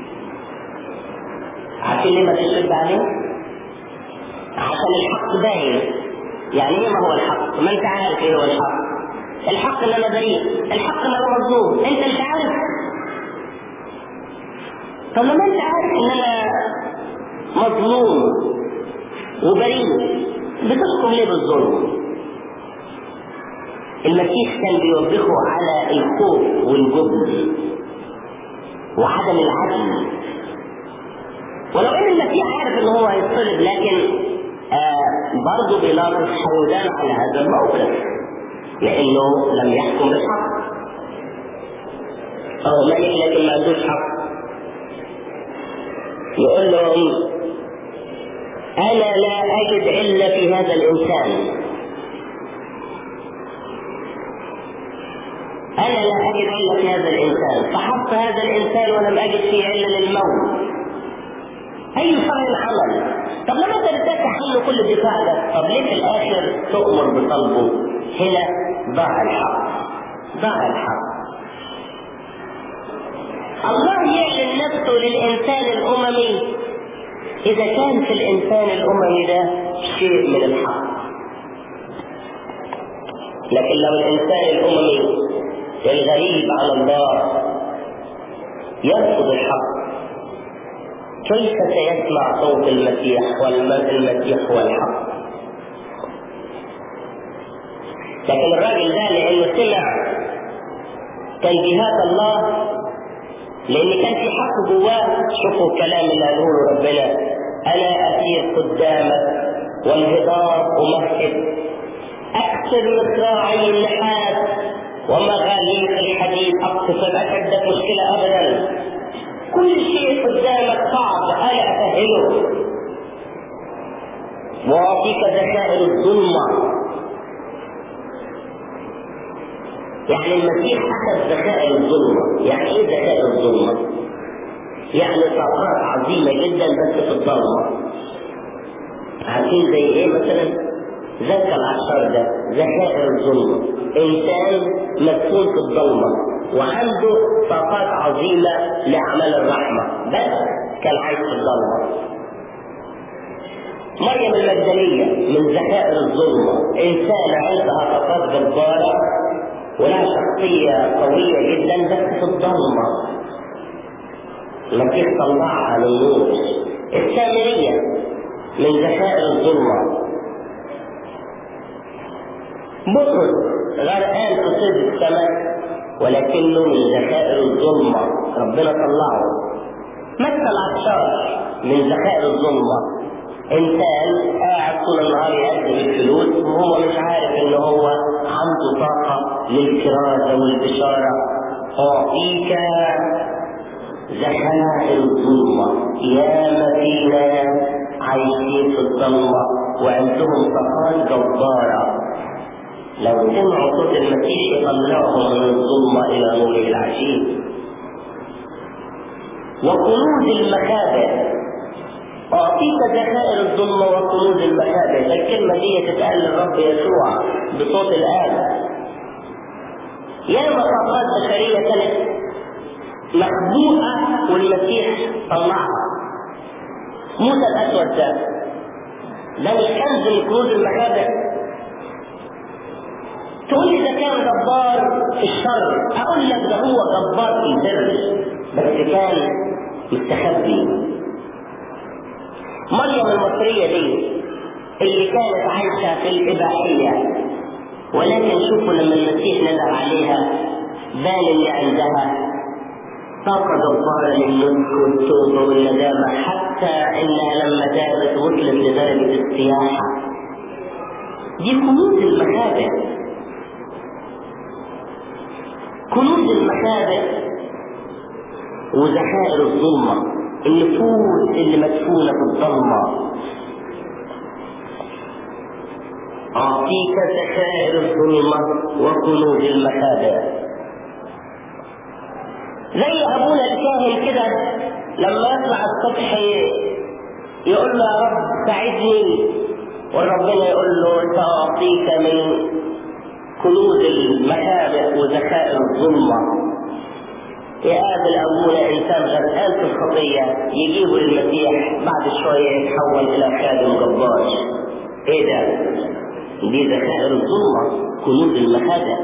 عارفين ليه ما ترد عليه؟ عشان الحق باين يعني ايه ما هو الحق؟ ما انت عارف ايه هو الحق الحق ان انا بريء الحق ان انا مظلوم انت مش عارف طب لما انت عارف ان انا مظلوم وبريء بتحكم ليه بالظلم المسيح كان بيوبخه على الخوف والجبن وعدم العدل ولو ان المسيح عارف ان هو هيطلب لكن آه برضه بيلاطس حيودان على هذا الموقف لانه لم يحكم بالحق هو ملك لكن ما عندوش حق يقول لهم انا لا اجد الا في هذا الانسان انا لا اجد عله في هذا الانسان فحط هذا الانسان ولم اجد فيه عله للموت اي شر عمل طب لما انت بتدافع عنه كل الدفاع ده طب ليه في الاخر تؤمر بطلبه هنا ضاع الحق ضاع الحق الله يعلن نفسه للانسان الاممي اذا كان في الانسان الاممي ده شيء من الحق لكن لو الانسان الاممي الغريب على الله يرفض الحق كيف سيسمع صوت المسيح والمسيح هو الحق لكن الراجل ده لانه سمع تنبيهات الله لان كان في حق جواه شوفوا الكلام اللي قاله ربنا انا اسير قدامك والهضاب امهد اكسر مصراعي النحاس ومغاليق الحديد اقتصد اشدك مشكله ابدا كل شيء قدامك صعب انا افهمه واعطيك ذخائر الظلمه يعني المسيح اخذ ذخائر الظلمه يعني ايه ذخائر الظلمه يعني طاقات عظيمه جدا بس في الظلمه عارفين زي ايه مثلا ذاك العشار ده ذخائر الظلمه انسان مدفون في الظلمه وعنده طاقات عظيمه لاعمال الرحمه بس كان عايش في الظلمه مريم المجدلية من ذخائر الظلمة إنسانة عندها طاقات جبارة ولها شخصية قوية جدا بس في الظلمة المسيح طلعها للنور السامرية من ذخائر الظلمة بطرس غرقان في صيد السماء ولكنه من ذخائر الظلمة ربنا طلعه مثل عطشان من ذخائر الظلمة انسان قاعد طول النهار يقدم الفلوس وهو مش عارف ان هو عنده طاقه للكرازه والبشاره اعطيك ذخائر الظلمه ياما في ناس عايشين في الظلمه وعندهم طاقات جباره لو سمعوا صوت المسيح يطلعهم من الظلمه الى نور العجيب وكنوز المخابئ أعطيك ذخائر الظلمة وكنوز المخابئ الكلمة دي تتقال للرب يسوع بصوت الآب يا طاقات بشرية كانت مخبوءة والمسيح طلعها موسى الأسود ده ده مش كنز من كنوز المخابئ تقول لي ده كان جبار في الشر أقول لك ده هو جبار في البر بس كان مستخبي مريم المصرية دي اللي كانت عايشة في الإباحية ولكن شوفوا لما المسيح نزل عليها بان اللي عندها طاقة جبارة للنطق والتوبة والندامة حتى إنها لما تابت وصلت لدرجة السياحة دي كنوز المخابئ كنوز المخابئ وذخائر الظلمه النفوس اللي مدفونة في الظلمة أعطيك ذخائر الظلمة وكنوز المخابئ زي أبونا الكاهن كده لما يطلع الصبح يقول له يا رب ساعدني وربنا يقول له سأعطيك من كنوز المخابئ وذخائر الظلمة يقابل أبونا إنسان غرقان في الخطية يجيبه للمسيح بعد شوية يتحول إلى خادم جبار إيه ده؟ دي ذخائر الظلمة كنوز المخادع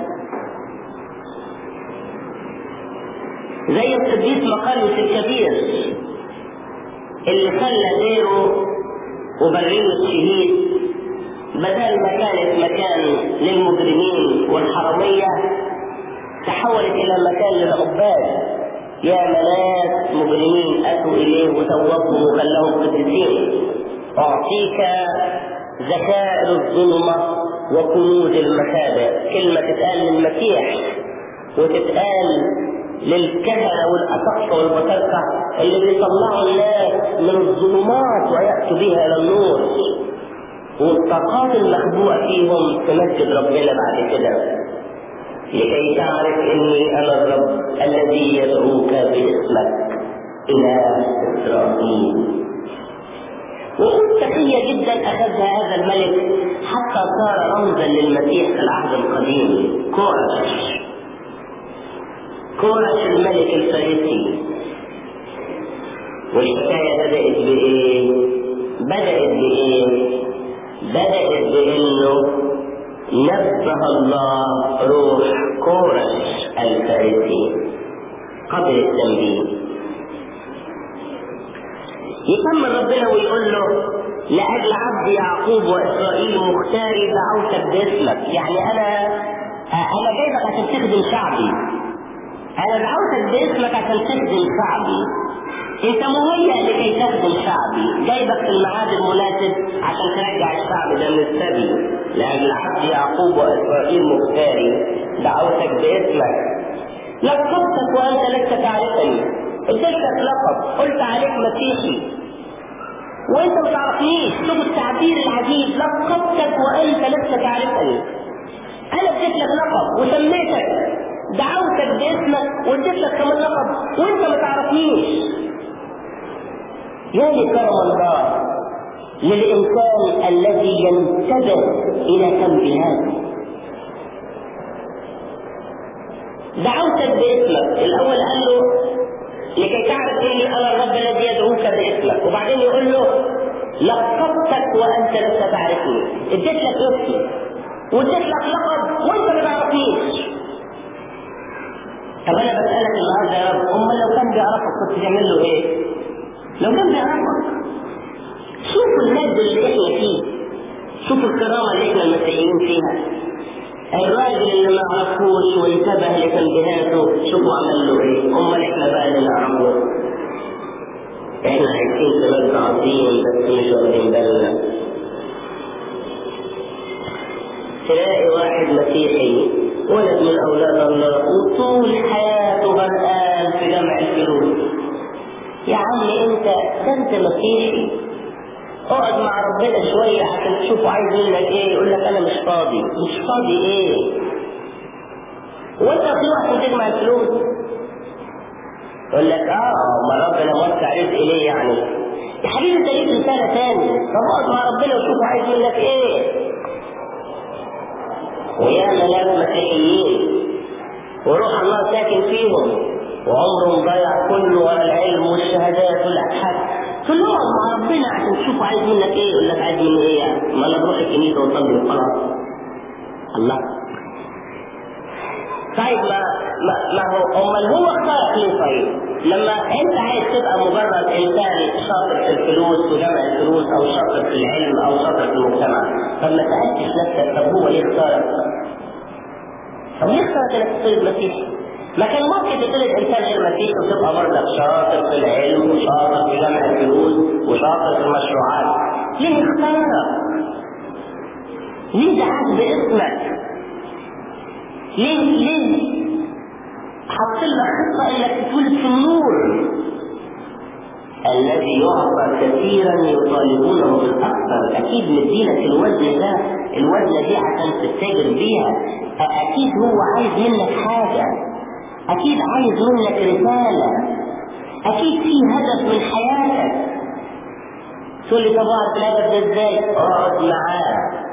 زي القديس مقالوس الكبير اللي خلى غيره وبريه الشهيد بدل ما كانت مكان للمجرمين والحرامية تحولت الى مكان للعباد يا ناس مجرمين اتوا اليه وتوبهم وخلاهم قديسين اعطيك ذخائر الظلمه وكنوز المخابئ كلمه تتقال للمسيح وتتقال للكهنة والأسقف والبطاركة اللي بيطلعوا الناس من الظلمات ويأتوا بها إلى النور والطاقات المخبوءة فيهم تمجد ربنا بعد كده لكي تعرف اني انا الرب الذي يدعوك باسمك الى اسرائيل وقود تقية جدا اخذها هذا الملك حتى صار رمزا للمسيح في العهد القديم كورش كورش الملك الفارسي والحكاية بدأت بإيه؟ بدأت بإيه؟ بدأت بإنه نبه الله روح كورش الفارسي قبل التنبيه يكمل ربنا ويقول له لأجل عبد يعقوب وإسرائيل مختاري دعوتك باسمك يعني أنا أنا جايبك عشان تخدم شعبي أنا دعوتك باسمك عشان تخدم شعبي أنت مهيأ لكي تخدم شعبي جايبك في الميعاد المناسب عشان ترجع الشعب ده من السبي لأجل عبد يعقوب وإسرائيل مختاري دعوتك باسمك لقبتك وأنت لست تعرفني اديتك لقب قلت عليك مسيحي وانت ما تعرفنيش شوف التعبير العجيب لقبتك وانت لست تعرفني انا اديت لك لقب وسميتك دعوتك باسمك واديت لك كمان لقب وانت ما تعرفنيش يا لكرم الله للانسان الذي ينتبه الى تنبيهاته دعوتك باسمك الاول قال له لكي تعرف اني انا الرب الذي يدعوك باسمك وبعدين يقول له لقبتك وانت لست تعرفني اديت لك اسمي واديت لك لقب وانت ما تعرفنيش طب انا بسالك النهارده يا رب امال لو كان بيعرفك كنت تعمل له ايه؟ لو كان بيعرفك شوفوا المجد اللي احنا فيه شوفوا الكرامه اللي احنا المسيحيين فيها الراجل اللي ما عرفوش وانتبه لتنبيهاته شوفوا عمل له ايه امال احنا بقى اللي نعرفه احنا عايشين في مجد عظيم بس مش واخدين بالنا تلاقي واحد مسيحي ولد من اولاد الله وطول حياته غرقان في جمع الفلوس يا عمي انت ده انت مسيحي اقعد مع ربنا شوية عشان تشوفه عايز منك ايه يقول لك انا مش فاضي مش فاضي ايه وانت في وقت تجمع الفلوس يقول لك اه ما ربنا موسع رزق ليه يعني يا حبيبي انت ليك رسالة تاني طب اقعد مع ربنا وشوفه عايز منك ايه ويا ناس مسيحيين وروح الله ساكن فيهم وعمرهم ضيع كله ورا العلم والشهادات والابحاث تقول له اقعد مع ربنا عشان تشوف عايز منك ايه يقول لك عايز مني ايه يعني ما انا بروح الكنيسه واصلي وخلاص الله طيب ما ما, ما هو امال هو اختارك ليه طيب؟ لما انت عايز تبقى مجرد انسان شاطر في الفلوس وجمع الفلوس او شاطر في العلم او شاطر في المجتمع طب ما سالتش نفسك طب هو ليه اختارك؟ طب ليه اختارك انك تصير مسيحي؟ ما كان ممكن تتولد انسان غير مسيحي وتبقى برضك شاطر في العلم وشاطر في جمع الفلوس وشاطر في المشروعات ليه اختارك؟ ليه دعاك باسمك؟ ليه ليه حط لك خطه انك تتولد في النور الذي يعطى كثيرا يطالبونه بالاكثر اكيد مدينك الوزن ده الوزنه دي عشان تتاجر بيها اكيد هو عايز منك حاجه اكيد عايز منك رساله اكيد في هدف من حياتك تقول لي طب اعرف الهدف ده ازاي؟ اقعد معاه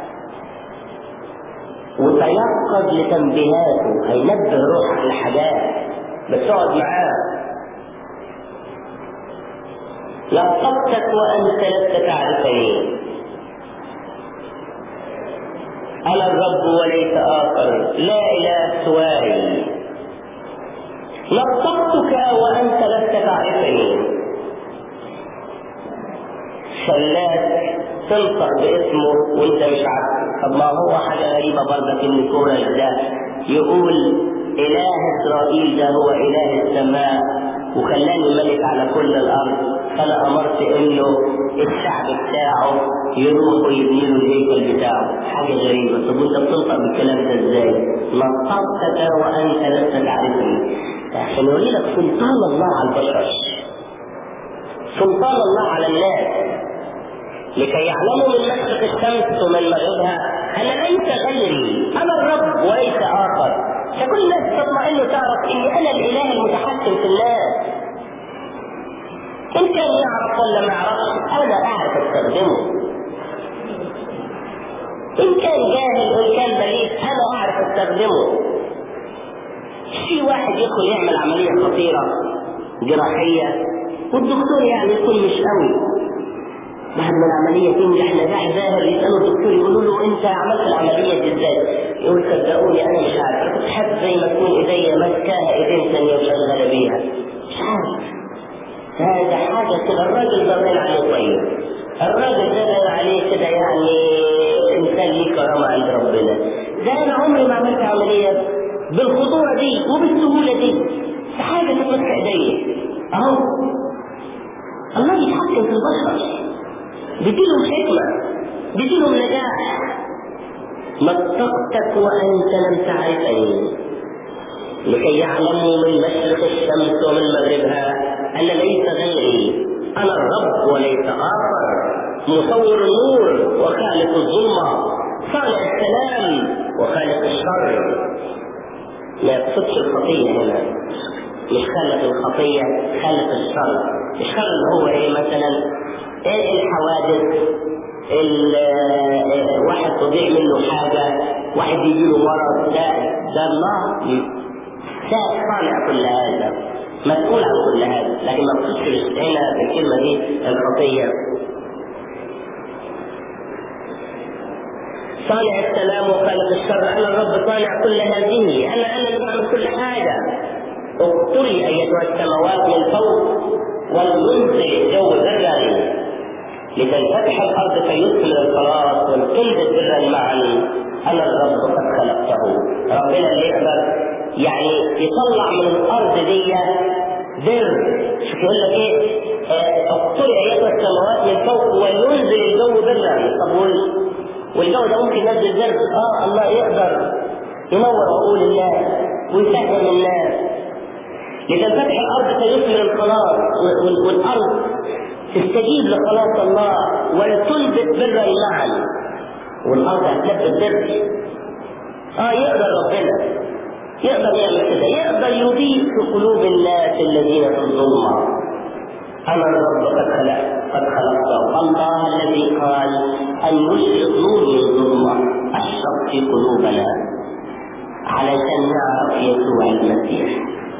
وتيقظ لتنبيهاته هينبه روحك لحاجات بس اقعد معاه لقبتك وانت لست تعرفني انا الرب وليس اخر لا اله سواي لقبتك وانت لست تعرفني خلاك تنطق باسمه وانت مش عارف طب ما هو حاجه غريبه برضك ان كورش ده يقول اله اسرائيل ده هو اله السماء وخلاني ملك على كل الارض فانا امرت انه الشعب بتاعه يروحوا يبنوا الهيكل بتاعه حاجه غريبه طب وانت بتنطق بالكلام ده ازاي؟ نطقتك وانت لست تعرفني عشان يوري لك سلطان الله على البشر سلطان الله على الناس لكي يعلموا من مشرق الشمس ومن مغربها انا ليس غيري انا الرب وليس اخر شاف كل الناس تطمئن تعرف ان انا الاله المتحكم في الناس ان كان يعرف ولا ما يعرفش انا اعرف استخدمه ان كان جاهل وان كان بليغ انا اعرف استخدمه في واحد يدخل يعمل عملية خطيرة جراحية والدكتور يعني يكون مش قوي بعد ما العملية تنجح نجاح ظاهر يسألوا الدكتور يقولوا له أنت عملت العملية دي إزاي؟ يقول صدقوني أنا مش عارف أنا كنت حاسس زي ما تكون إيديا ماسكاها إيدين ثانية وشغالة بيها مش عارف هذا حاجة كده الراجل ده باين عليه طيب الراجل ده باين عليه كده يعني إنسان ليه كرامة عند ربنا ده أنا عمري ما عملت عملية بالخطورة دي وبالسهولة دي في حاجة تتمسك إيديا أهو الله يتحكم في البشر بديلهم حكمة بديلهم نجاح مطقتك وأنت لم تعرفني لكي يعلموا من مشرق الشمس ومن مغربها أن ليس غيري أنا الرب وليس آخر مصور النور وخالق الظلمة صانع السلام وخالق الشر ما يقصدش الخطية هنا مش خالق الخطية خالق الشر الشر اللي هو ايه مثلا ايه الحوادث واحد تضيع منه حاجة واحد يجي له مرض ده ده الله صانع كل هذا مسؤول عن كل هذا لكن ما بتصيرش هنا في الكلمة دي الخطية صانع السلام وخالق الشر انا الرب صانع كل هذه انا انا اللي بعمل كل حاجه اقتلي ايتها السماوات من فوق ولينزل جو ذرا لتنفتح الارض فيدخل الخلاص وتنبت برا معا انا الرب قد خلقته ربنا اللي يقدر يعني يطلع من الارض دي بر شوف يقول لك ايه اقتلي ايتها السماوات من فوق ولينزل الجو برا طب والجو ده ممكن ينزل زرق اه الله يقدر ينور عقول الناس ويفهم الناس لتنفتح الارض فيثمر الخلاص والارض تستجيب لخلاص الله ولتنبت برا معا والارض هتلبس بر اه يقدر ربنا يقدر يعمل كده يقدر يضيء في قلوب الناس الذين في الظلمه انا الرب قد خلقت قد خلقته الله الذي قال ان يشرق نور من ظلمه اشرق في قلوبنا علشان نعرف يسوع المسيح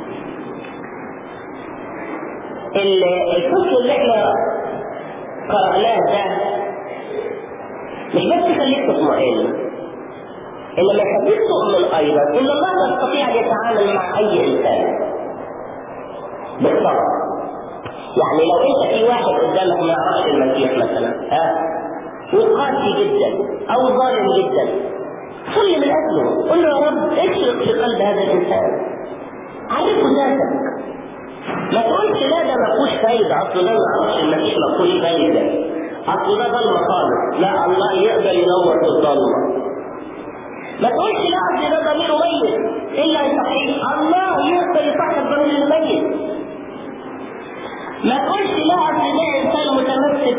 الفصل اللي احنا قرأناه ده مش بس يخليك تطمئن انما يخليك تؤمن ايضا ان الله يستطيع ان يتعامل مع اي انسان بالصبر يعني لو انت في واحد قدامك ما يعرفش المسيح مثلا ها وقاسي جدا او ظالم جدا صلي من اجله قل له يا رب اشرق في قلب هذا الانسان عرفه ذاتك ما تقولش لا ده ما فيهوش فايده اصل ده ما يعرفش المسيح ما فيهوش فايده اصل ده ضلمه خالص لا الله يقدر ينور في الضلمه ما تقولش لا اصل ده ضميره ميت الا يصحيه الله يقدر يصحي الضمير الميت ما تقولش لا اصل ده انسان متمسك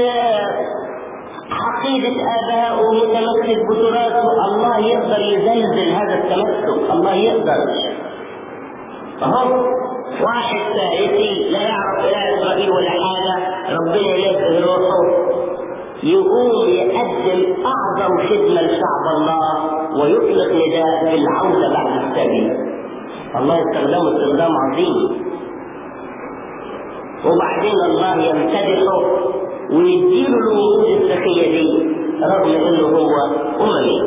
بعقيدة آبائه متمسك بتراثه الله يقدر يزلزل هذا التمسك الله يقدر اهو واحد فارسي لا يعرف اله اسرائيل ولا حاجه ربنا ينزل روحه يقوم يقدم اعظم خدمه لشعب الله ويطلق نداء بالعوده بعد السبي الله يستخدمه استخدام عظيم وبعدين الله يمتدحه ويديله الوعود السخيه دي رغم انه هو اممي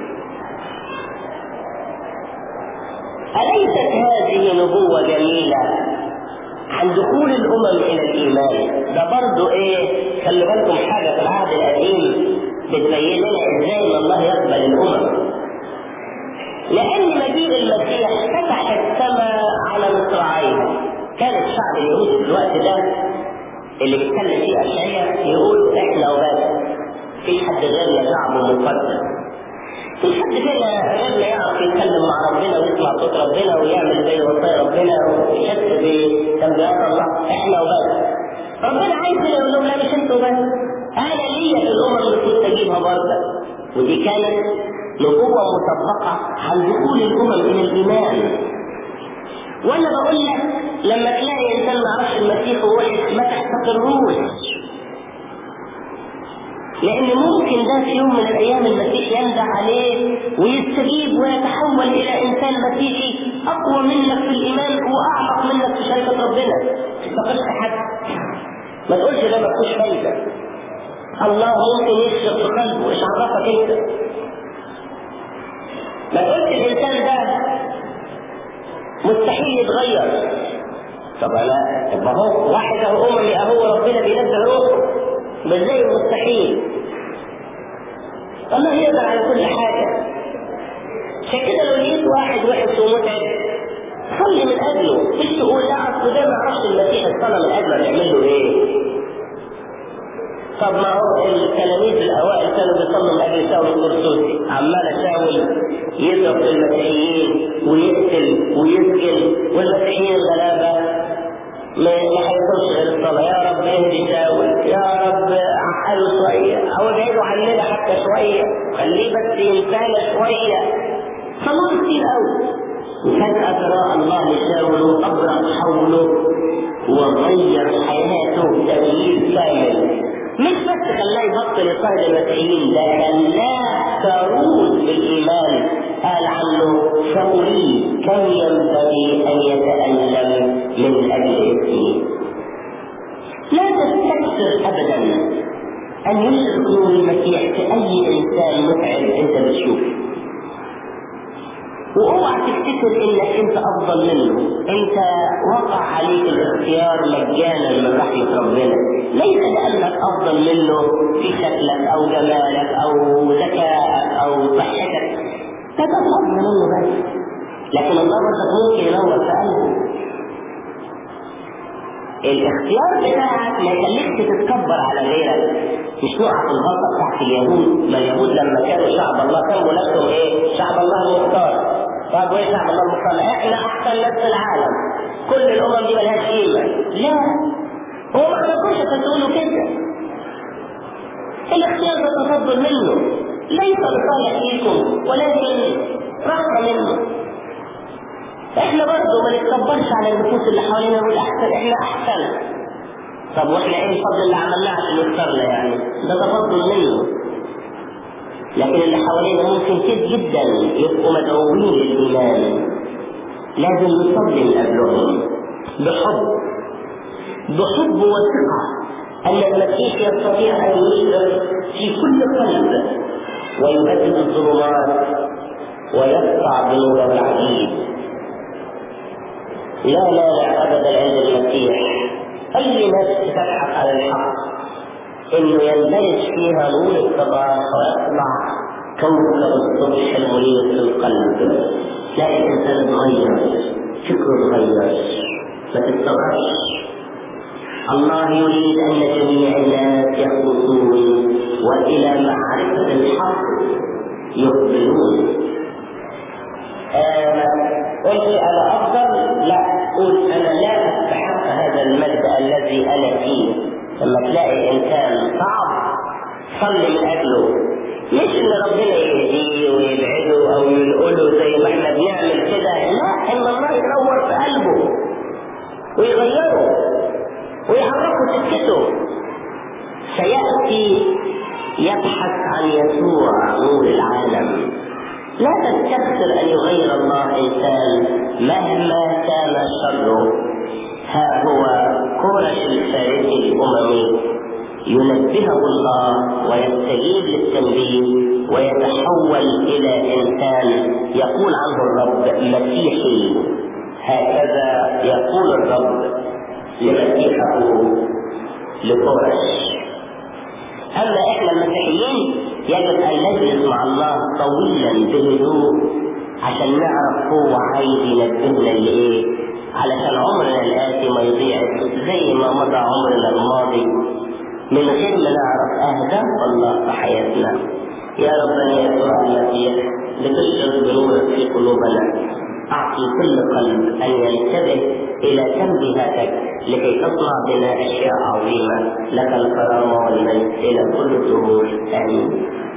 أليست هذه نبوة جميلة عن دخول الأمم إلى الإيمان ده برضه إيه خلي بالكم حاجة في العهد القديم بتبين لنا إزاي إن الله يقبل الأمم لأن مجيء المسيح فتح السماء على مصراعيه كان الشعب اليهودي في الوقت ده اللي بيتكلم فيه أشعياء يقول إحنا وبس في حد غيرنا شعب مقدس مفيش حد فينا غيرنا يعرف يتكلم مع ربنا ويسمع صوت ربنا ويعمل زي وصايا ربنا ويحس بتنبيهات الله احنا وبس ربنا عايز يقول لهم لا مش انتوا بس انا ليا في الامم اللي تستجيبها برضه ودي كانت نبوة مطبقة عن دخول الأمم إلى الإيمان وأنا بقول لك لما تلاقي إنسان ما يعرفش المسيح ووحش ما تحتقروش لأن ممكن ده في يوم من الأيام المسيح يندع عليه ويستجيب ويتحول إلى إنسان مسيحي أقوى منك في الإيمان وأعمق منك في شركة ربنا ما تثقش حد ما تقولش ده ما فيهوش فايدة الله ممكن يشرق في قلبه ايش عرفك انت ما تقولش الانسان ده مستحيل يتغير طب انا طب هو واحد اهو اممي اهو ربنا بينزل روحه بس زي المستحيل الله يقدر على كل حاجه عشان كده لو لقيت واحد وحش ومتعب صلي من اجله مش تقول لا اصل ده ما عرفش المسيح الصلاه من اجله نعمل له ايه طب ما هو التلاميذ الاوائل كانوا بيصلوا من اجل شاول الطرسوسي عمال شاول يضرب في المسيحيين ويقتل ويسجن والمسيحيين الغلابه ما ما هيكونش غير الصلاه يا رب اهدي شاول يا رب عقله شويه او ابعده عننا حتى شويه خليه بس ينسانا شويه صلاه كتير قوي وفجأة ترى الله لشاول وأبرق حوله وغير حياته تغيير كامل مش بس خلاه يبطل يصاحب المسيحيين ده خلاه كروز بالايمان قال عنه شاولي كم ينبغي ان يتالم من اجل اسمي لا تستكثر ابدا ان يشرك نور المسيح في اي انسان متعب انت بتشوفه واوعى تفتكر انك انت افضل منه انت وقع عليك الاختيار مجانا من رحمه ربنا ليس لانك افضل منه في شكلك او جمالك او ذكائك او صحتك ده افضل منه بس لكن الله برضك ممكن ينور في قلبه الاختيار بتاعك ما يخليكش تتكبر على غيرك مش نقع في الغلطه بتاعت اليهود ما اليهود لما كانوا شعب الله كانوا نفسهم ايه شعب الله المختار طب وايه شعب الله المختار احنا احسن ناس في العالم كل الامم دي ملهاش قيمه لا هو ما عندكوش تقولوا كده الاختيار ده تفضل منه ليس لصالح فيكم ولكن رحمه منه احنا برضه ما نتكبرش على النفوس اللي حوالينا نقول احسن احنا احسن طب واحنا ايه الفضل اللي عملناه عشان يختارنا يعني ده تفضل منه لكن اللي حوالينا ممكن كتير جدا يبقوا مدعوين للايمان لازم نصلي من اجلهم بحب بحب وثقه ان المسيح يستطيع ان يشرق في كل قلب ويبدد الظلمات ويقطع بنور العجيب لا مانع ابدا عند المسيح اي نفس تبحث عن الحق انه يندرج فيها نور الصباح ويطلع كوكب الصبح المنير في القلب تلاقي الانسان اتغير فكره اتغير ما تستغربش الله يريد ان جميع الناس يخلصون والى معرفه الحق يقبلون آه قلت انا افضل لا قل انا لا استحق هذا المجد الذي انا فيه لما تلاقي انسان صعب صلي من اجله مش ان ربنا يهديه ويبعده او ينقله زي ما احنا بنعمل كده لا ان الله ينور في قلبه ويغيره ويعرفه سكته سياتي يبحث عن يسوع نور العالم لا تستكثر ان يغير الله انسان مهما كان شره ها هو كورش الفارسي الاممي ينبهه الله ويستجيب للتنبيه ويتحول الى انسان يقول عنه الرب مسيحي هكذا يقول الرب لمسيحه لكورش اما احنا المسيحيين يجب ان نجلس مع الله طويلا بهدوء عشان نعرف هو عايز ينبهنا لايه علشان عمرنا الاتي ما يضيع زي ما مضى عمرنا الماضي من غير ما نعرف اهداف الله في حياتنا يا ربنا يسوع المسيح لتشرق بنورك في قلوبنا أعطي كل قلب أن ينتبه إلى تنبيهاتك لكي تصنع بنا أشياء عظيمة لك الكرامة والمجد إلى كل الدهور آمين